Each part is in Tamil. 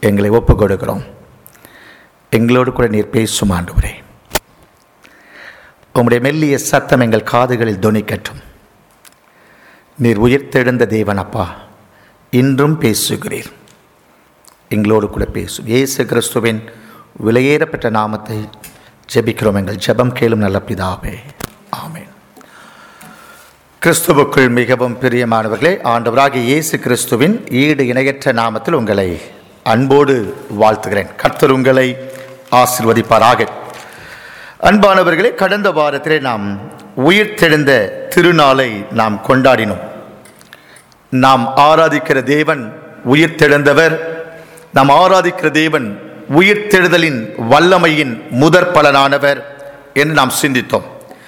எங்களை ஒப்புக் கொடுக்கிறோம் எங்களோடு கூட நீர் பேசும் ஆண்டவரே உம்முடைய மெல்லிய சத்தம் எங்கள் காதுகளில் தொனிக்கட்டும் நீர் உயிர்த்தெழுந்த தேவன் அப்பா இன்றும் பேசுகிறீர் எங்களோடு கூட பேசும் இயேசு கிறிஸ்துவின் விலையேறப்பட்ட நாமத்தை ஜெபிக்கிறோம் எங்கள் ஜெபம் கேளும் நல்ல பிதாவே ஆமென் கிறிஸ்துவுக்குள் மிகவும் பிரியமானவர்களே ஆண்டவராகிய இயேசு கிறிஸ்துவின் ஈடு இணையற்ற நாமத்தில் உங்களை அன்போடு வாழ்த்துகிறேன் கர்த்தர் உங்களை ஆசிர்வதிப்பாராக அன்பானவர்களே கடந்த வாரத்திலே நாம் உயிர்த்தெழுந்த திருநாளை நாம் கொண்டாடினோம் நாம் ஆராதிக்கிற தேவன் உயிர்த்தெழுந்தவர் நாம் ஆராதிக்கிற தேவன் உயிர்த்தெழுதலின் வல்லமையின் முதற் பலனானவர் என்று நாம் சிந்தித்தோம்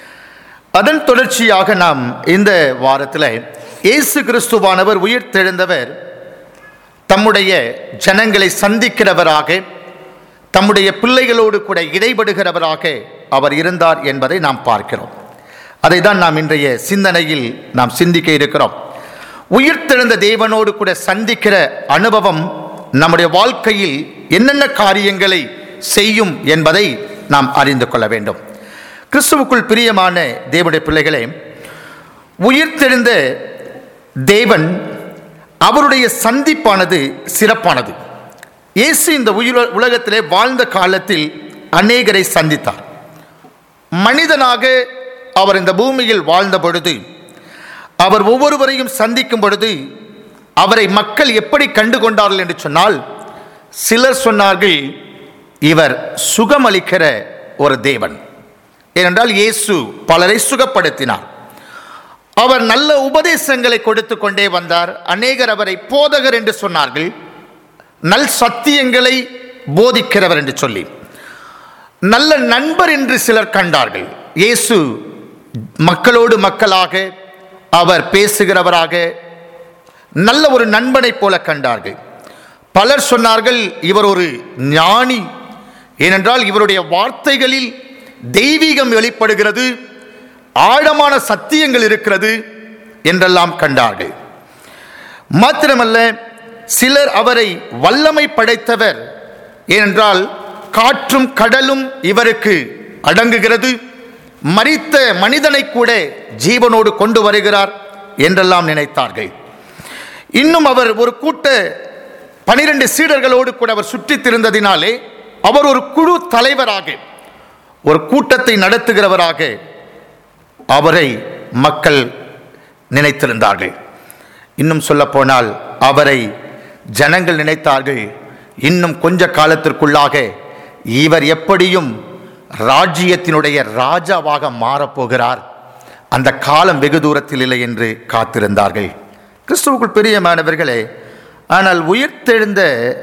அதன் தொடர்ச்சியாக நாம் இந்த வாரத்தில் இயேசு கிறிஸ்துவானவர் உயிர்த்தெழுந்தவர் தம்முடைய ஜனங்களை சந்திக்கிறவராக தம்முடைய பிள்ளைகளோடு கூட இடைபடுகிறவராக அவர் இருந்தார் என்பதை நாம் பார்க்கிறோம் அதை தான் நாம் இன்றைய சிந்தனையில் நாம் சிந்திக்க இருக்கிறோம் உயிர்த்தெழுந்த தேவனோடு கூட சந்திக்கிற அனுபவம் நம்முடைய வாழ்க்கையில் என்னென்ன காரியங்களை செய்யும் என்பதை நாம் அறிந்து கொள்ள வேண்டும் கிறிஸ்துவுக்குள் பிரியமான தேவனுடைய பிள்ளைகளே உயிர்த்தெழுந்த தேவன் அவருடைய சந்திப்பானது சிறப்பானது இயேசு இந்த உயிர் உலகத்திலே வாழ்ந்த காலத்தில் அநேகரை சந்தித்தார் மனிதனாக அவர் இந்த பூமியில் வாழ்ந்த பொழுது அவர் ஒவ்வொருவரையும் சந்திக்கும் பொழுது அவரை மக்கள் எப்படி கண்டு கொண்டார்கள் என்று சொன்னால் சிலர் சொன்னார்கள் இவர் சுகமளிக்கிற ஒரு தேவன் ஏனென்றால் இயேசு பலரை சுகப்படுத்தினார் அவர் நல்ல உபதேசங்களை கொடுத்து கொண்டே வந்தார் அநேகர் அவரை போதகர் என்று சொன்னார்கள் நல் சத்தியங்களை போதிக்கிறவர் என்று சொல்லி நல்ல நண்பர் என்று சிலர் கண்டார்கள் இயேசு மக்களோடு மக்களாக அவர் பேசுகிறவராக நல்ல ஒரு நண்பனைப் போல கண்டார்கள் பலர் சொன்னார்கள் இவர் ஒரு ஞானி ஏனென்றால் இவருடைய வார்த்தைகளில் தெய்வீகம் வெளிப்படுகிறது ஆழமான சத்தியங்கள் இருக்கிறது என்றெல்லாம் கண்டார்கள் மாத்திரமல்ல சிலர் அவரை வல்லமை படைத்தவர் ஏனென்றால் காற்றும் கடலும் இவருக்கு அடங்குகிறது மரித்த மனிதனை கூட ஜீவனோடு கொண்டு வருகிறார் என்றெல்லாம் நினைத்தார்கள் இன்னும் அவர் ஒரு கூட்ட பனிரெண்டு சீடர்களோடு கூட அவர் சுற்றித் திருந்ததினாலே அவர் ஒரு குழு தலைவராக ஒரு கூட்டத்தை நடத்துகிறவராக அவரை மக்கள் நினைத்திருந்தார்கள் இன்னும் சொல்லப்போனால் அவரை ஜனங்கள் நினைத்தார்கள் இன்னும் கொஞ்ச காலத்திற்குள்ளாக இவர் எப்படியும் ராஜ்யத்தினுடைய ராஜாவாக மாறப்போகிறார் அந்த காலம் வெகு தூரத்தில் இல்லை என்று காத்திருந்தார்கள் கிறிஸ்துவுக்குள் பிரியமானவர்களே ஆனால் உயிர்த்தெழுந்த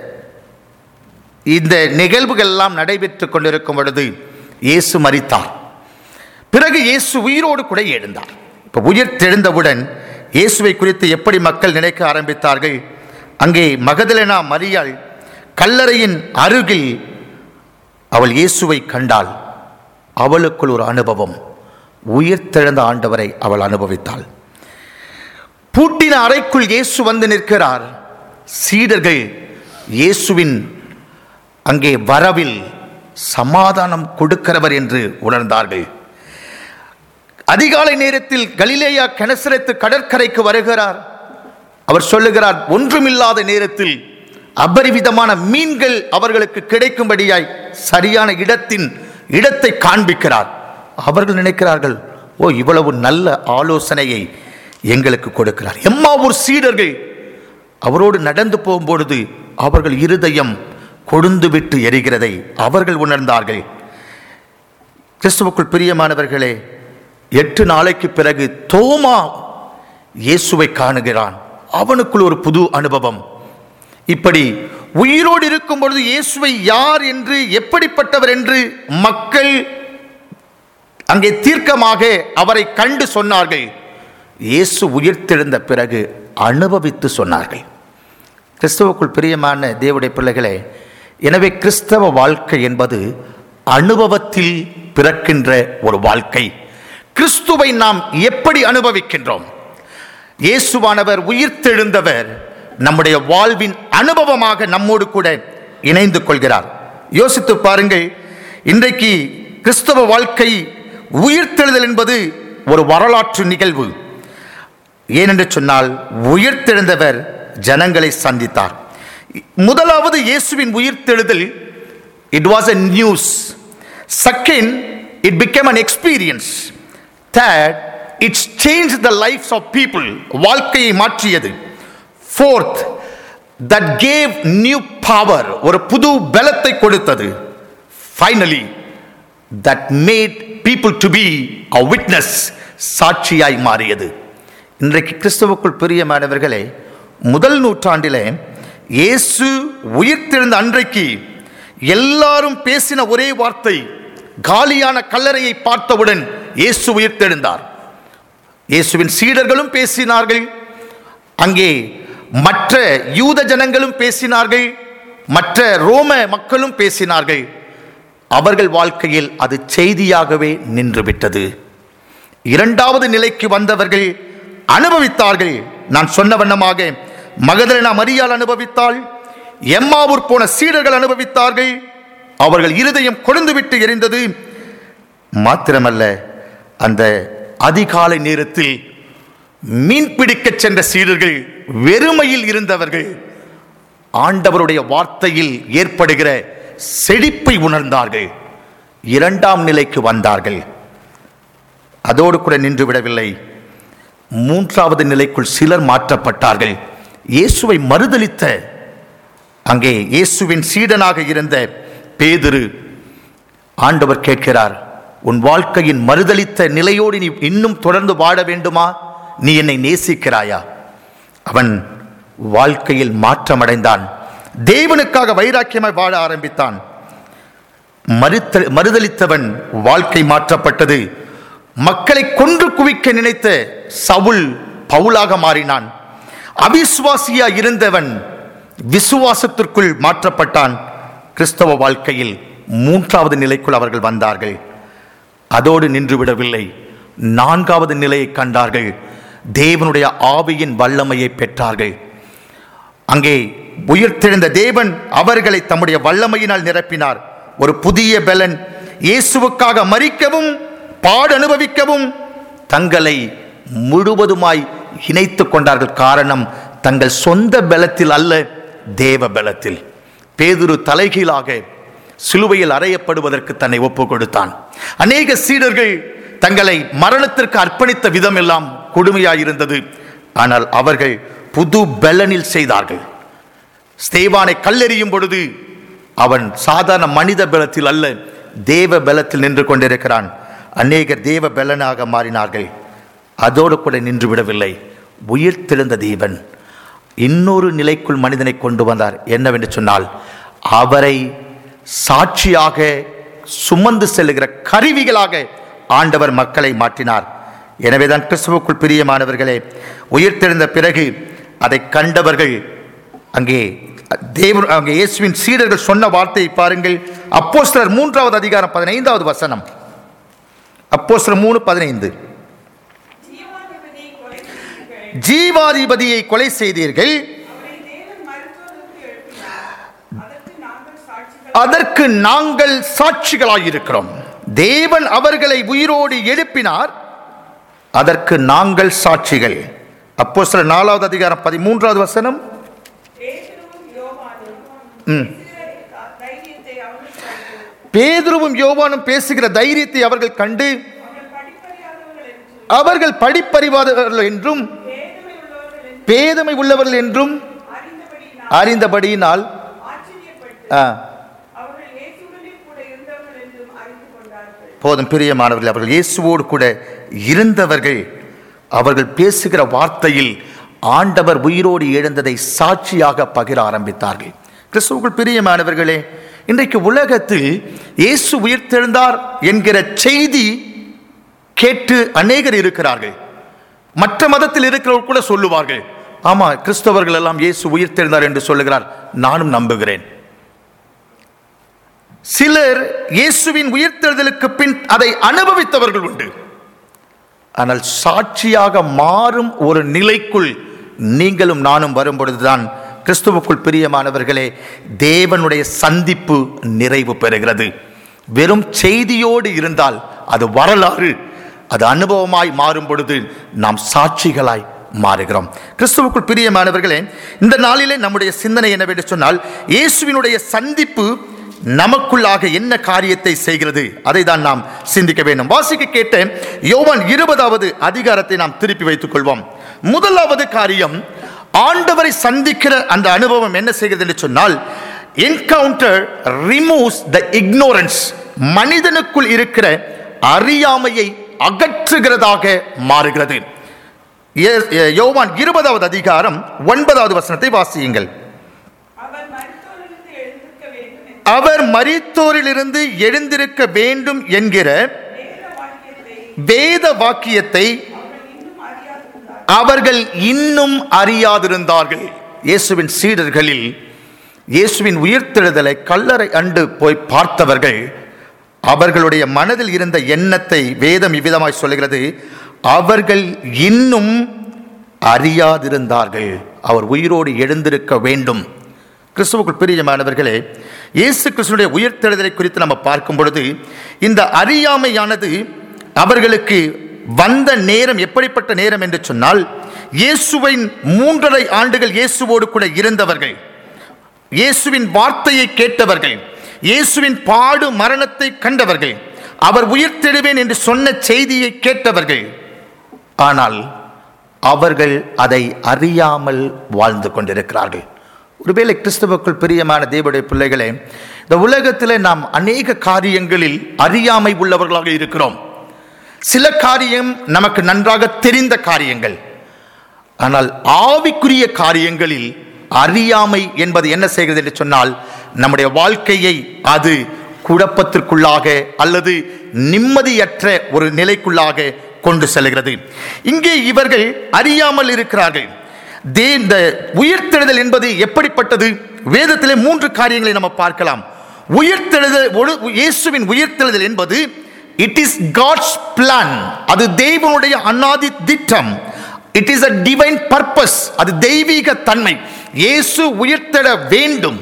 இந்த நிகழ்வுகள் எல்லாம் நடைபெற்று கொண்டிருக்கும் பொழுது இயேசு மரித்தார் பிறகு இயேசு உயிரோடு கூட எழுந்தார் இப்போ உயிர் தெழுந்தவுடன் இயேசுவை குறித்து எப்படி மக்கள் நினைக்க ஆரம்பித்தார்கள் அங்கே மகதலேனா மரியாள் கல்லறையின் அருகில் அவள் இயேசுவை கண்டாள் அவளுக்குள் ஒரு அனுபவம் உயிர் தெழுந்த ஆண்டவரை அவள் அனுபவித்தாள் பூட்டின அறைக்குள் இயேசு வந்து நிற்கிறார் சீடர்கள் இயேசுவின் அங்கே வரவில் சமாதானம் கொடுக்கிறவர் என்று உணர்ந்தார்கள் அதிகாலை நேரத்தில் கலிலேயா கெனசரத்து கடற்கரைக்கு வருகிறார் அவர் சொல்லுகிறார் ஒன்றுமில்லாத நேரத்தில் அபரிவிதமான மீன்கள் அவர்களுக்கு கிடைக்கும்படியாய் சரியான இடத்தின் இடத்தை காண்பிக்கிறார் அவர்கள் நினைக்கிறார்கள் ஓ இவ்வளவு நல்ல ஆலோசனையை எங்களுக்கு கொடுக்கிறார் எம்மாவூர் சீடர்கள் அவரோடு நடந்து போகும்பொழுது அவர்கள் இருதயம் கொழுந்து விட்டு எரிகிறதை அவர்கள் உணர்ந்தார்கள் கிறிஸ்துவுக்குள் பிரியமானவர்களே எட்டு நாளைக்கு பிறகு தோமா இயேசுவை காணுகிறான் அவனுக்குள் ஒரு புது அனுபவம் இப்படி உயிரோடு இருக்கும் பொழுது இயேசுவை யார் என்று எப்படிப்பட்டவர் என்று மக்கள் அங்கே தீர்க்கமாக அவரை கண்டு சொன்னார்கள் இயேசு உயிர்த்தெழுந்த பிறகு அனுபவித்து சொன்னார்கள் கிறிஸ்தவுக்குள் பிரியமான தேவடைய பிள்ளைகளே எனவே கிறிஸ்தவ வாழ்க்கை என்பது அனுபவத்தில் பிறக்கின்ற ஒரு வாழ்க்கை கிறிஸ்துவை நாம் எப்படி அனுபவிக்கின்றோம் இயேசுவானவர் உயிர்த்தெழுந்தவர் நம்முடைய வாழ்வின் அனுபவமாக நம்மோடு கூட இணைந்து கொள்கிறார் யோசித்து பாருங்கள் இன்றைக்கு கிறிஸ்தவ வாழ்க்கை உயிர்த்தெழுதல் என்பது ஒரு வரலாற்று நிகழ்வு ஏனென்று சொன்னால் உயிர்த்தெழுந்தவர் ஜனங்களை சந்தித்தார் முதலாவது இயேசுவின் உயிர்த்தெழுதல் it was a news second it became an experience third it's change the life's of people வாழ்க்கையை மாற்றியது fourth that gave new power ஒரு புது பலத்தை கொடுத்தது finally that made people to be a witness சாட்சியாய் மாறியது இன்றைக்கு கிறிஸ்துவுக்குள் பிரியமானவர்களே முதல் நூற்றாண்டிலே இயேசு உயிர்த்தெழுந்த அன்றைக்கு எல்லாரும் பேசின ஒரே வார்த்தை காலியான கல்லறையை பார்த்தவுடன் இயேசு உயிர்த்தெழுந்தார் இயேசுவின் சீடர்களும் பேசினார்கள் அங்கே மற்ற யூத ஜனங்களும் பேசினார்கள் மற்ற ரோம மக்களும் பேசினார்கள் அவர்கள் வாழ்க்கையில் அது செய்தியாகவே நின்றுவிட்டது இரண்டாவது நிலைக்கு வந்தவர்கள் அனுபவித்தார்கள் நான் சொன்ன வண்ணமாக மகதலேனா மரியாள் அனுபவித்தாள் எம்மாவூர் போன சீடர்கள் அனுபவித்தார்கள் அவர்கள் இருதயம் கொழுந்துவிட்டு எரிந்தது மாத்திரமல்ல அந்த அதிகாலை நேரத்தில் மீன் பிடிக்கச் சென்ற சீடர்கள் வெறுமையில் இருந்தவர்கள் ஆண்டவருடைய வார்த்தையில் ஏற்படுகிற செழிப்பை உணர்ந்தார்கள் இரண்டாம் நிலைக்கு வந்தார்கள் அதோடு கூட நின்று விடவில்லை மூன்றாவது நிலைக்குள் சிலர் மாற்றப்பட்டார்கள் இயேசுவை மறுதலித்த அங்கே இயேசுவின் சீடனாக இருந்த பேதுரு ஆண்டவர் கேட்கிறார் உன் வாழ்க்கையின் மறுதலித்த நிலையோடு நீ இன்னும் தொடர்ந்து வாழ வேண்டுமா நீ என்னை நேசிக்கிறாயா அவன் வாழ்க்கையில் மாற்றமடைந்தான் தேவனுக்காக வைராக்கியமாய் வாழ ஆரம்பித்தான் மறுத்த மறுதலித்தவன் வாழ்க்கை மாற்றப்பட்டது மக்களை கொன்று குவிக்க நினைத்த சவுல் பவுலாக மாறினான் அவிசுவாசியா இருந்தவன் விசுவாசத்திற்குள் மாற்றப்பட்டான் கிறிஸ்தவ வாழ்க்கையில் மூன்றாவது நிலைக்குள் அவர்கள் வந்தார்கள் அதோடு நின்றுவிடவில்லை நான்காவது நிலையை கண்டார்கள் தேவனுடைய ஆவியின் வல்லமையை பெற்றார்கள் அங்கே உயிர்த்தெழுந்த தேவன் அவர்களை தம்முடைய வல்லமையினால் நிரப்பினார் ஒரு புதிய பலன் இயேசுவுக்காக மறிக்கவும் பாடு அனுபவிக்கவும் தங்களை முழுவதுமாய் இணைத்து கொண்டார்கள் காரணம் தங்கள் சொந்த பலத்தில் அல்ல தேவ பலத்தில் பேதுரு தலைகீழாக சிலுவையில் அறையப்படுவதற்கு தன்னை ஒப்பு கொடுத்தான் அநேக சீடர்கள் தங்களை மரணத்திற்கு அர்ப்பணித்த விதம் எல்லாம் கொடுமையாயிருந்தது ஆனால் அவர்கள் புது பலனில் செய்தார்கள் ஸ்தேவானை கல்லெறியும் பொழுது அவன் சாதாரண மனித பலத்தில் அல்ல தேவ பலத்தில் நின்று கொண்டிருக்கிறான் அநேகர் தேவ பலனாக மாறினார்கள் அதோடு கூட நின்று விடவில்லை உயிர்த்தெழுந்த தேவன் இன்னொரு நிலைக்குள் மனிதனை கொண்டு வந்தார் என்னவென்று சொன்னால் அவரை சாட்சியாக சுமந்து செல்லுகிற கருவிகளாக ஆண்டவர் மக்களை மாற்றினார் எனவேதான் கிறிஸ்துவுக்குள் பிரியமானவர்களே உயிர்த்தெழுந்த பிறகு அதை கண்டவர்கள் அங்கே தேவ அங்கே இயேசுவின் சீடர்கள் சொன்ன வார்த்தையை பாருங்கள் அப்போஸ்தலர் மூன்றாவது அதிகாரம் பதினைந்தாவது வசனம் அப்போஸ்தலர் மூணு பதினைந்து ஜீவாதிபதியை கொலை செய்தீர்கள். அதற்கு அவரை தேவன் மருத்துவருக்கு எழுப்பினார். அதற்கு நாங்கள் சாட்சிகள். நாங்கள் சாட்சிகளாயிருக்கிறோம் தேவன் அவர்களை உயிரோடு எழுப்பினார் அதற்கு நாங்கள் சாட்சிகள் அப்போ சில நாலாவது அதிகாரம் பதிமூன்றாவது வசனம் பேதுருவும் யோவானும் ம். பேசுகிற தைரியத்தை அவர்கள் கண்டு, பேதுருவும் யோவானும் பேசுகிற தைரியத்தை அவர்கள் கண்டு அவர்கள் படிப்பறியாதவர்கள் என்றும், அவர்கள் படிப்பறிவாதவர்கள் என்றும் பேதமை உள்ளவர்கள் என்றும் பேதமை உள்ளவர்கள் என்றும் அறிந்தபடியினால் அறிந்தபடியினால் ஆச்சரியப்பட்டு ஆ, அவர்கள் இயேசுவுடனே கூட இருந்தவர்கள் என்றும் அறிந்து கொண்டார்கள் போதும் பிரியமானவர்கள் அவர்கள் இயேசுவோடு கூட இருந்தவர்கள் அவர்கள் பேசுகிற வார்த்தையில் ஆண்டவர் உயிரோடு எழுந்ததை சாட்சியாக பகிர ஆரம்பித்தார்கள் கிறிஸ்துவுக்குள் பிரியமானவர்களே இன்றைக்கு உலகத்தில் இயேசு உயிர்த்தெழுந்தார் என்கிற செய்தி கேட்டு அநேகர் இருக்கிறார்கள் மற்ற மதத்தில் இருக்கிறவர்கள் கூட சொல்லுவார்கள் ஆமா கிறிஸ்தவர்கள் எல்லாம் இயேசு உயிர்த்தெழுந்தார் என்று சொல்லுகிறார் நானும் நம்புகிறேன் சிலர் இயேசுவின் உயிர்த்தெழுதலுக்கு பின் அதை அனுபவித்தவர்கள் உண்டு ஆனால் சாட்சியாக மாறும் ஒரு நிலைக்குள் நீங்களும் நானும் வரும் பொழுதுதான் கிறிஸ்துவுக்குள் பிரியமானவர்களே தேவனுடைய சந்திப்பு நிறைவு பெறுகிறது வெறும் செய்தியோடு இருந்தால் அது வரலாறு அது அனுபவமாய் மாறும் பொழுது நாம் சாட்சிகளாய் மாறுகிறோம் கிறிஸ்துவுக்குள் பிரியமானவர்களே இந்த நாளிலே நம்முடைய சிந்தனை என்னவென்று சொன்னால் இயேசுவினுடைய சந்திப்பு நமக்குள்ளாக என்ன காரியத்தை செய்கிறது அதை தான் நாம் சிந்திக்க வேண்டும் வாசிக்க கேட்ட யோவான் இருபதாவது அதிகாரத்தை நாம் திருப்பி வைத்துக் கொள்வோம் முதலாவது காரியம் ஆண்டவரை சந்திக்கிற அந்த அனுபவம் என்ன செய்கிறது என்று சொன்னால் என்கவுண்டர் ரிமூவ்ஸ் த இக்னோரன்ஸ் மனிதனுக்குள் இருக்கிற அறியாமையை அகற்றுகிறதாக மாறுகிறது ஏ- ஏ- யோவான் இருபதாவது அதிகாரம் ஒன்பதாவது வசனத்தை வாசியுங்கள் அவர் மரித்தோரிலிருந்து எழுந்திருக்க வேண்டும் என்று அவர் மரித்தோரிலிருந்து எழுந்திருக்க வேண்டும் என்கிற வேத வாக்கியத்தை வேத வாக்கியத்தை அவர்கள் இன்னும் அறியாதிருந்தார் அவர்கள் இன்னும் அறியாதிருந்தார்கள் இயேசுவின் சீடர்களில் இயேசுவின் உயிர்த்தெழுதலை கல்லறை அண்டு போய் பார்த்தவர்கள் அவர்களுடைய மனதில் இருந்த எண்ணத்தை வேதம் இவ்விதமாய் சொல்லுகிறது அவர்கள் இன்னும் அறியாதிருந்தார்கள் அவர் உயிரோடு எழுந்திருக்க வேண்டும் கிறிஸ்துவுக்குள் பிரியமானவர்களே இயேசு கிறிஸ்துடைய உயிர்த்தெழுதலை குறித்து நம்ம பார்க்கும் பொழுது இந்த அறியாமையானது அவர்களுக்கு வந்த நேரம் எப்படிப்பட்ட நேரம் என்று சொன்னால் இயேசுவின் மூன்றரை ஆண்டுகள் இயேசுவோடு கூட இருந்தவர்கள் இயேசுவின் வார்த்தையை கேட்டவர்கள் இயேசுவின் பாடு மரணத்தை கண்டவர்கள் அவர் உயிர்த்தெழுவேன் என்று சொன்ன செய்தியை கேட்டவர்கள் ஆனால் அவர்கள் அதை அறியாமல் வாழ்ந்து கொண்டிருக்கிறார்கள் ஒருவேளை கிறிஸ்துவுக்குள் பிரியமான தேவனுடைய பிள்ளைகளே இந்த உலகத்தில் நாம் அநேக காரியங்களில் அறியாமை உள்ளவர்களாக இருக்கிறோம் சில காரியம் நமக்கு நன்றாக தெரிந்த காரியங்கள் ஆனால் ஆவிக்குரிய காரியங்களில் அறியாமை என்பது என்ன செய்கிறது என்று சொன்னால் நம்முடைய வாழ்க்கையை அது குழப்பத்திற்குள்ளாக அல்லது நிம்மதியற்ற ஒரு நிலைக்குள்ளாக கொண்டு செல்கிறது இங்கே இவர்கள் அறியாமல் இருக்கிறார்கள் தே இந்த உயிர்த்தெழுதல் என்பது எப்படிப்பட்டது வேதத்திலே மூன்று காரியங்களை நம்ம பார்க்கலாம் உயிர்த்தெழுதல் ஒரு இயேசுவின் உயிர்த்தெழுதல் என்பது இட் இஸ் காட்ஸ் பிளான் அது தேவனுடைய அநாதி திட்டம் it is a divine purpose அது தெய்வீக தன்மை இயேசு உயிர்த்தெழ வேண்டும்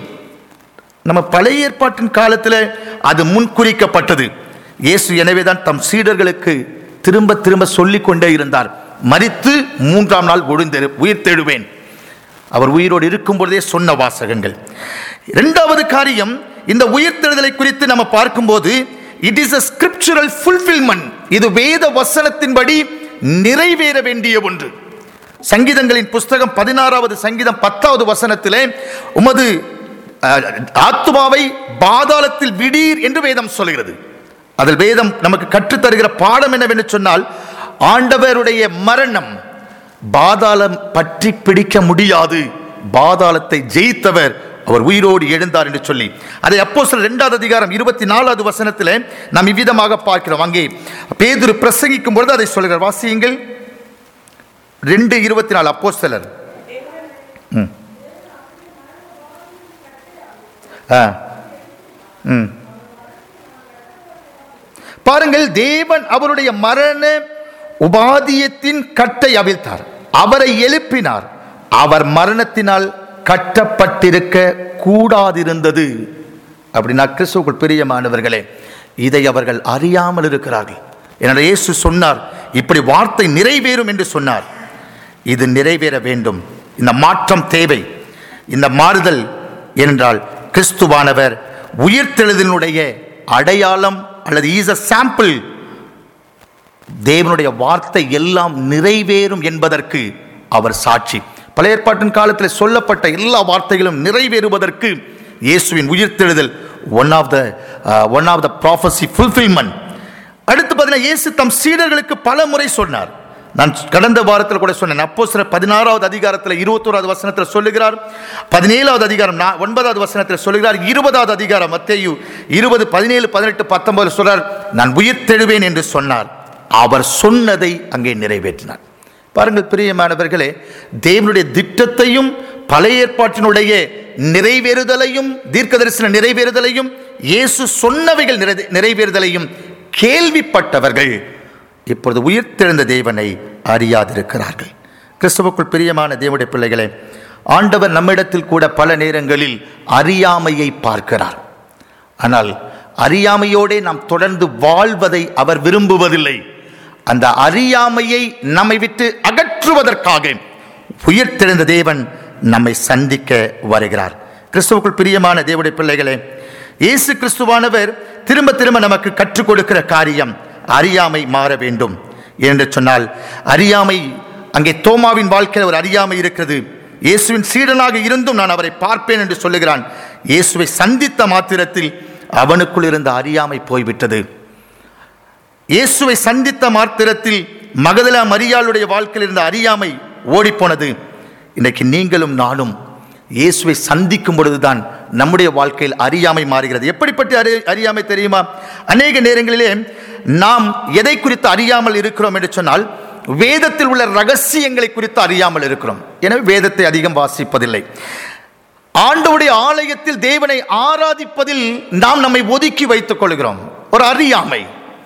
நம்ம பழைய ஏற்பாட்டின் காலத்தில் அது முன்குறிக்கப்பட்டது இயேசு எனவேதான் தம் சீடர்களுக்கு திரும்ப திரும்ப சொல்லிக் கொண்டே இருந்தார் மரித்து மூன்றாம் நாள் ஒழுந்தெழு உயிர்த்தெழுவேன் அவர் உயிரோடு இருக்கும் பொழுதே சொன்ன வாசகங்கள் இரண்டாவது காரியம் இந்த உயிர்த்தெழுதலை குறித்து நம்ம பார்க்கும்போது it is a scriptural fulfilment இது வேத வசனத்தின்படி நிறைவேற வேண்டிய ஒன்று சங்கீதங்களின் புஸ்தகம் பதினாறாவது சங்கீதம் பத்தாவது வசனத்திலே உமது அஹ், ஆத்துமாவை பாதாளத்தில் விடீர் என்று வேதம் சொல்கிறது அதில் வேதம் நமக்கு கற்றுத்தருகிற பாடம் என்னவென்று சொன்னால் ஆண்டவருடைய மரணம் பாதாளம் பற்றி பிடிக்க முடியாது பாதாளத்தை ஜெயித்தவர் அவர் உயிரோடு எழுந்தார் என்று சொல்லி அதை அப்போ சில இரண்டாவது அதிகாரம் இருபத்தி நாலாவது வசனத்தில் நாம் இவ்விதமாக பார்க்கிறோம் அங்கே பேதுரு பிரசங்கிக்கும் பொழுது அதை சொல்கிறார் வாசியுங்கள் ரெண்டு இருபத்தி நாலு அப்போ சிலர் ஆ ம் பாருங்கள் தேவன் அவருடைய மரண உபாதியத்தின் கட்டை அவிழ்த்தார் அவரை எழுப்பினார் அவர் மரணத்தினால் கட்டப்பட்டிருக்க கூடாதிருந்தது அப்படின்னா கிறிஸ்துவுக்குள் பிரியமானவர்களே இதை அவர்கள் அறியாமல் இருக்கிறார்கள் என்னோட இயேசு சொன்னார் இப்படி வார்த்தை நிறைவேறும் என்று சொன்னார் இது நிறைவேற வேண்டும் இந்த மாற்றம் தேவை இந்த மாறுதல் என்றால் கிறிஸ்துவானவர் உயிர்த்தெழுதலினுடைய அடையாளம் அல்லது ஈஸ் அ சாம்பிள் தேவனுடைய வார்த்தை எல்லாம் நிறைவேறும் என்பதற்கு அவர் சாட்சி பழைய ஏற்பாட்டின் காலத்தில் சொல்லப்பட்ட எல்லா வார்த்தைகளும் நிறைவேறுவதற்கு இயேசுவின் உயிர்த்தெழுதல் one of the one of the prophecy fulfilment அடுத்து பார்த்தீங்கன்னா இயேசு தம் சீடர்களுக்கு பல முறை சொன்னார் நான் கடந்த வாரத்தில் கூட சொன்னேன் அப்போ சில பதினாறாவது அதிகாரத்தில் இருபத்தோராவது வசனத்தில் சொல்லுகிறார் பதினேழாவது அதிகாரம் நான் ஒன்பதாவது வசனத்தில் சொல்லுகிறார் இருபதாவது அதிகாரம் மத்தேயு இருபது பதினேழு பதினெட்டு பத்தொன்பது சொல்றார் நான் உயிர்த்தெழுவேன் என்று சொன்னார் அவர் சொன்னதை அங்கே நிறைவேற்றினார் பாருங்கள் பிரியமானவர்களே தேவனுடைய திட்டத்தையும் பழைய ஏற்பாட்டினுடைய நிறைவேறுதலையும் தீர்க்க தரிசன நிறைவேறுதலையும் இயேசு சொன்னவைகள் நிறை- நிறைவேறுதலையும் கேள்விப்பட்டவர்கள் இப்பொழுது உயிர்த்தெழுந்த தேவனை அறியாதிருக்கிறார்கள் கிறிஸ்துவுக்குள் பிரியமான தேவனுடைய பிள்ளைகளே ஆண்டவர் நம்மிடத்தில் கூட பல நேரங்களில் அறியாமையை பார்க்கிறார் ஆனால் அறியாமையோடே நாம் தொடர்ந்து வாழ்வதை அவர் விரும்புவதில்லை அந்த அறியாமையை நம்மை விட்டு அகற்றுவதற்காக உயிர்த்தெழுந்த தேவன் நம்மை சந்திக்க வருகிறார் கிறிஸ்துவுக்குள் பிரியமான தேவனுடைய பிள்ளைகளே இயேசு கிறிஸ்துவானவர் திரும்ப திரும்ப நமக்கு கற்றுக் கொடுக்கிற காரியம் அறியாமை மாற வேண்டும் என்று சொன்னால் அறியாமை அங்கே தோமாவின் வாழ்க்கையில் ஒரு அறியாமை இருக்கிறது இயேசுவின் சீடனாக இருந்தும் நான் அவரை பார்ப்பேன் என்று சொல்லுகிறான் இயேசுவை சந்தித்த மாத்திரத்தில் அவனுக்குள் இருந்த அறியாமை போய்விட்டது இயேசுவை சந்தித்த மாத்திரத்தில் மகதலா மரியாளுடைய வாழ்க்கையில் இருந்த அறியாமை ஓடிப்போனது இன்னைக்கு நீங்களும் நானும் இயேசுவை சந்திக்கும் பொழுதுதான் நம்முடைய வாழ்க்கையில் அறியாமை மாறுகிறது எப்படிப்பட்ட அறி அறியாமை தெரியுமா அநேக நேரங்களிலே நாம் எதை குறித்து அறியாமல் இருக்கிறோம் என்று சொன்னால் வேதத்தில் உள்ள ரகசியங்களை குறித்து அறியாமல் இருக்கிறோம் எனவே வேதத்தை அதிகம் வாசிப்பதில்லை ஆண்டவுடைய ஆலயத்தில் தேவனை ஆராதிப்பதில் நாம் நம்மை ஒதுக்கி வைத்துக் கொள்கிறோம் ஒரு அறியாமை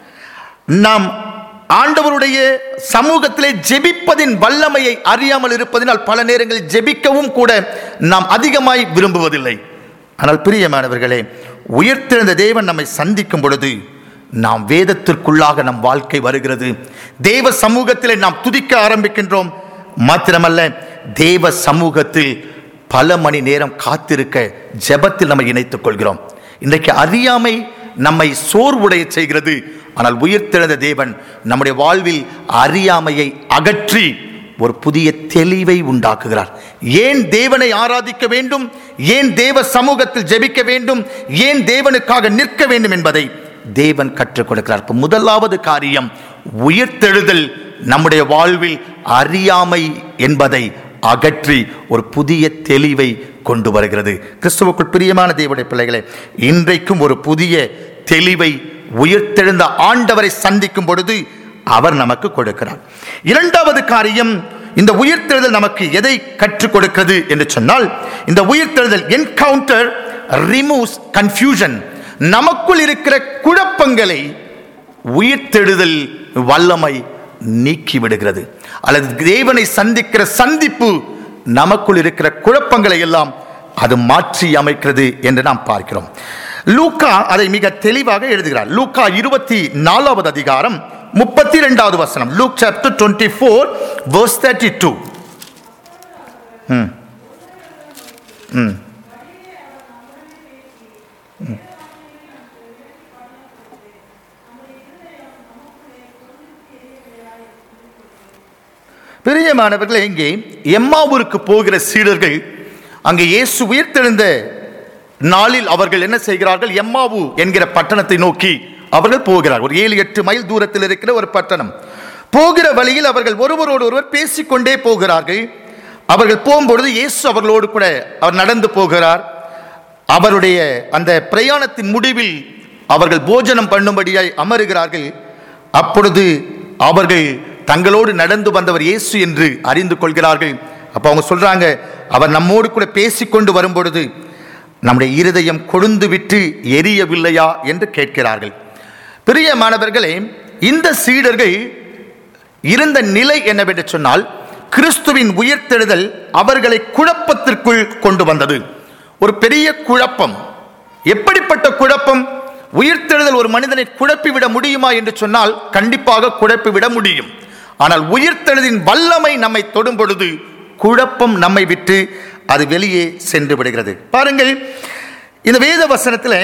நாம் ஆண்டவருடைய சமூகத்திலே ஜெபிப்பதின் வல்லமையை அறியாமல் இருப்பதினால் பல நேரங்களில் ஜெபிக்கவும் கூட நாம் அதிகமாய் விரும்புவதில்லை ஆனால் பிரியமானவர்களே உயர்த்தெழுந்த தேவன் நம்மை சந்திக்கும் பொழுது நாம் வேதத்திற்குள்ளாக நம் வாழ்க்கை வருகிறது தேவ சமூகத்திலே நாம் துதிக்க ஆரம்பிக்கின்றோம் மாத்திரமல்ல தேவ சமூகத்தில் பல மணி நேரம் காத்திருக்க ஜெபத்தில் நம்ம இணைத்துக் கொள்கிறோம் இன்றைக்கு அறியாமை நம்மை சோர்வுடைய செய்கிறது ஆனால் உயிர்த்தெழுந்த தேவன் நம்முடைய வாழ்வில் அறியாமையை அகற்றி ஒரு புதிய தெளிவை உண்டாக்குகிறார் ஏன் தேவனை ஆராதிக்க வேண்டும் ஏன் தேவ சமூகத்தில் ஜெபிக்க வேண்டும் ஏன் தேவனுக்காக நிற்க வேண்டும் என்பதை தேவன் கற்றுக் கொடுக்கிறார் இப்ப முதலாவது காரியம் உயிர்த்தெழுதல் நம்முடைய வாழ்வில் அறியாமை என்பதை அகற்றி ஒரு புதிய தெளிவை கொண்டு வருகிறது கிறிஸ்துவுக்குள் பிரியமான தேவனுடைய பிள்ளைகளே இன்றைக்கும் ஒரு புதிய தெளிவை உயிர்த்தெழுந்த ஆண்டவரை சந்திக்கும் பொழுது அவர் நமக்கு கொடுக்கிறார் இரண்டாவது காரியம் இந்த உயிர்த்தெழுதல் நமக்கு எதை கற்றுக் கொடுக்கிறது என்று சொன்னால் இந்த உயிர்த்தெழுதல் என்கவுண்டர் ரிமூவ்ஸ் கன்ஃபியூஷன் நமக்குள் இருக்கிற குழப்பங்களை உயிர்த்தெழுதல் வல்லமை நீக்கி விடுகிறது அல்லது தேவனை சந்திக்கிற சந்திப்பு நமக்குள் இருக்கிற குழப்பங்களை எல்லாம் அது மாற்றி அமைக்கிறது என்று நாம் பார்க்கிறோம் லூக்கா அதை மிக தெளிவாக எழுதுகிறார் லூக்கா இருபத்தி நாலாவது அதிகாரம் முப்பத்தி ரெண்டாவது வசனம் Luke chapter twenty four verse thirty two பிரியமானவர்களே இங்கே எம்மாவூருக்கு போகிற சீடர்கள் அங்கே இயேசு உயிர்த்தெழுந்த நாளில் அவர்கள் என்ன செய்கிறார்கள் எம்மாவு என்கிற பட்டணத்தை நோக்கி அவர்கள் போகிறார் ஒரு ஏழு எட்டு மைல் தூரத்தில் இருக்கிற ஒரு பட்டணம் போகிற வழியில் அவர்கள் ஒருவரோடு ஒருவர் பேசிக்கொண்டே போகிறார்கள் அவர்கள் போகும்பொழுது இயேசு அவர்களோடு கூட அவர் நடந்து போகிறார் அவருடைய அந்த பிரயாணத்தின் முடிவில் அவர்கள் போஜனம் பண்ணும்படியாய் அமருகிறார்கள் அப்பொழுது அவர்கள் தங்களோடு நடந்து வந்தவர் இயேசு என்று அறிந்து கொள்கிறார்கள் அப்போ அவங்க சொல்றாங்க அவர் நம்மோடு கூட பேசிக்கொண்டு வரும்பொழுது நம்முடைய இருதயம் கொழுந்து விட்டு எரியவில்லையா என்று கேட்கிறார்கள் பிரியமானவர்களே இந்த சீடர்கள் இருந்த நிலை என்னவென்று சொன்னால் கிறிஸ்துவின் உயிர்த்தெழுதல் அவர்களை குழப்பத்திற்குள் கொண்டு வந்தது ஒரு பெரிய குழப்பம் எப்படிப்பட்ட குழப்பம் உயிர்த்தெழுதல் ஒரு மனிதனை குழப்பிவிட முடியுமா என்று சொன்னால் கண்டிப்பாக குழப்பிவிட முடியும் ஆனால் உயிர்த்தெழுதின் வல்லமை நம்மை தொடும் பொழுது குழப்பம் நம்மை விட்டு அது வெளியே சென்று விடுகிறது பாருங்கள் இந்த வேத வசனத்தில்